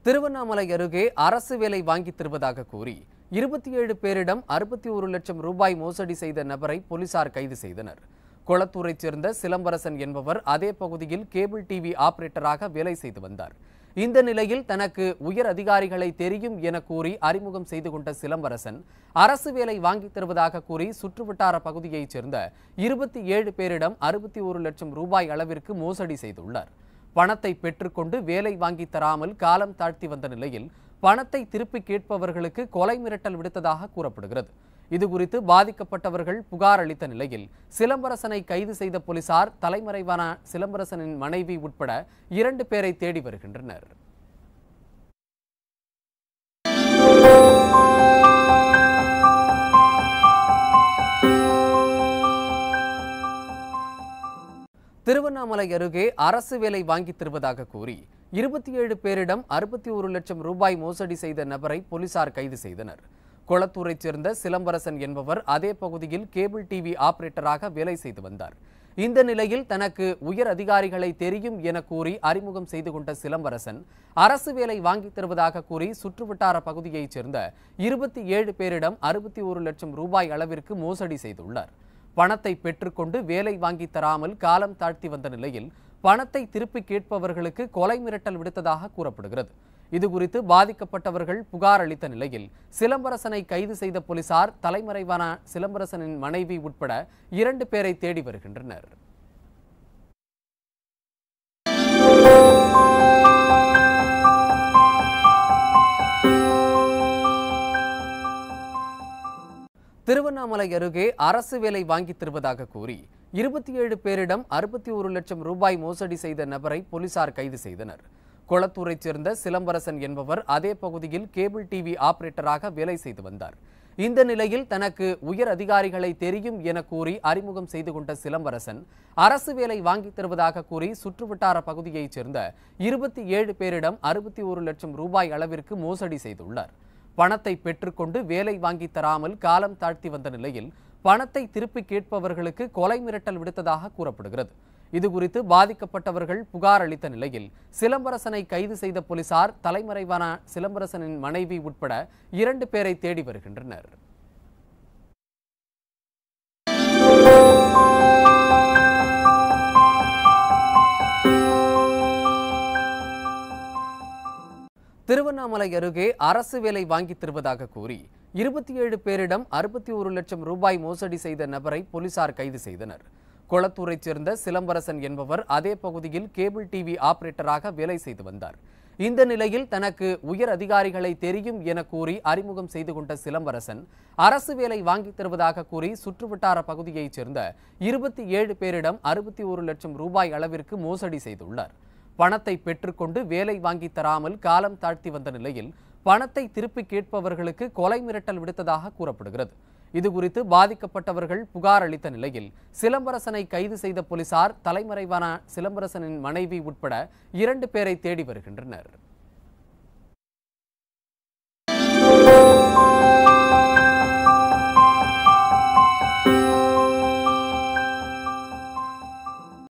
திருவண்ணாமலை அருகே அரசு வேலை வாங்கித் தருவதாக கூறி இருபத்தி ஏழு பேரிடம் அறுபத்தி ஒரு லட்சம் ரூபாய் மோசடி செய்த நபரை போலீசார் கைது செய்தனர் கொளத்தூரைச் சேர்ந்த சிலம்பரசன் என்பவர் அதே பகுதியில் கேபிள் டிவி ஆபரேட்டராக வேலை செய்து வந்தார் இந்த நிலையில் தனக்கு உயர் அதிகாரிகளை தெரியும் என கூறி அறிமுகம் செய்து கொண்ட சிலம்பரசன் அரசு வேலை வாங்கித் தருவதாக கூறி சுற்றுவட்டார பகுதியைச் சேர்ந்த இருபத்தி ஏழு பேரிடம் அறுபத்தி ஒரு லட்சம் ரூபாய் அளவிற்கு மோசடி செய்துள்ளார் பணத்தை பெற்றுக்கொண்டு வேலை வாங்கி தராமல் காலம் தாழ்த்தி வந்த நிலையில் பணத்தை திருப்பி கேட்பவர்களுக்கு கொலை மிரட்டல் விடுத்ததாக கூறப்படுகிறது இதுகுறித்து பாதிக்கப்பட்டவர்கள் புகார் அளித்த நிலையில் சிலம்பரசனை கைது செய்த போலீசார் தலைமறைவான சிலம்பரசனின் மனைவி உட்பட இரண்டு பேரை தேடி வருகின்றனர் திருவண்ணாமலை அருகே அரசு வேலை வாங்கித் தருவதாக கூறி இருபத்தி ஏழு பேரிடம் அறுபத்தி ஒரு லட்சம் ரூபாய் மோசடி செய்த நபரை போலீசார் கைது செய்தனர் கொளத்தூரைச் சேர்ந்த சிலம்பரசன் என்பவர் அதே பகுதியில் கேபிள் டிவி ஆபரேட்டராக வேலை செய்து வந்தார் இந்த நிலையில் தனக்கு உயர் அதிகாரிகளை தெரியும் என கூறி அறிமுகம் செய்து கொண்ட சிலம்பரசன் அரசு வேலை வாங்கித் தருவதாக கூறி சுற்றுவட்டார பகுதியைச் சேர்ந்த இருபத்தி ஏழு பேரிடம் அறுபத்தி ஒரு லட்சம் ரூபாய் அளவிற்கு மோசடி செய்துள்ளார் பணத்தை பெற்றுக்கொண்டு வேலை வாங்கி தராமல் காலம் தாழ்த்தி வந்த நிலையில் பணத்தை திருப்பி கேட்பவர்களுக்கு கொலை மிரட்டல் விடுத்ததாக கூறப்படுகிறது இதுகுறித்து பாதிக்கப்பட்டவர்கள் புகார் அளித்த நிலையில் சிலம்பரசனை கைது செய்த போலீசார் தலைமறைவான சிலம்பரசனின் மனைவி உட்பட இரண்டு பேரை தேடி வருகின்றனர் திருவண்ணாமலை அருகே அரசு வேலை வாங்கித் தருவதாக கூறி இருபத்தி ஏழு பேரிடம் அறுபத்தி ஒரு லட்சம் ரூபாய் மோசடி செய்த நபரை போலீசார் கைது செய்தனர் கொளத்தூரைச் சேர்ந்த சிலம்பரசன் என்பவர் அதே பகுதியில் கேபிள் டிவி ஆபரேட்டராக வேலை செய்து வந்தார் இந்த நிலையில் தனக்கு உயர் அதிகாரிகளை தெரியும் என கூறி அறிமுகம் செய்து கொண்ட சிலம்பரசன் அரசு வேலை வாங்கித் தருவதாக கூறி சுற்றுவட்டார பகுதியைச் சேர்ந்த இருபத்தி ஏழு பேரிடம் அறுபத்தி ஒரு லட்சம் ரூபாய் அளவிற்கு மோசடி செய்துள்ளார் பணத்தை பெற்றுக்கொண்டு வேலை வாங்கி தராமல் காலம் தாழ்த்தி வந்த நிலையில் பணத்தை திருப்பி கேட்பவர்களுக்கு கொலை மிரட்டல் விடுத்ததாக கூறப்படுகிறது இதுகுறித்து பாதிக்கப்பட்டவர்கள் புகார் அளித்த நிலையில் சிலம்பரசனை கைது செய்த போலீசார் தலைமறைவான சிலம்பரசனின் மனைவி உட்பட இரண்டு பேரை தேடி வருகின்றனர் திருவண்ணாமலை அருகே அரசு வேலை வாங்கித் தருவதாக கூறி இருபத்தி ஏழு பேரிடம் அறுபத்தி ஒரு லட்சம் ரூபாய் மோசடி செய்த நபரை போலீசார் கைது செய்தனர் கொளத்தூரைச் சேர்ந்த சிலம்பரசன் என்பவர் அதே பகுதியில் கேபிள் டிவி ஆபரேட்டராக வேலை செய்து வந்தார் இந்த நிலையில் தனக்கு உயர் அதிகாரிகளை தெரியும் என கூறி அறிமுகம் செய்து கொண்ட சிலம்பரசன் அரசு வேலை வாங்கித் தருவதாக கூறி சுற்றுவட்டார பகுதியைச் சேர்ந்த இருபத்தி ஏழு பேரிடம் அறுபத்தி ஒரு லட்சம் ரூபாய் அளவிற்கு மோசடி செய்துள்ளார் பணத்தை பெற்றுக்கொண்டு வேலை வாங்கி தராமல் காலம் தாழ்த்தி வந்த நிலையில் பணத்தை திருப்பி கேட்பவர்களுக்கு கொலை மிரட்டல் விடுத்ததாக கூறப்படுகிறது இதுகுறித்து பாதிக்கப்பட்டவர்கள் புகார் அளித்த நிலையில் சிலம்பரசனை கைது செய்த போலீசார் தலைமறைவான சிலம்பரசனின் மனைவி உட்பட இரண்டு பேரை தேடி வருகின்றனர்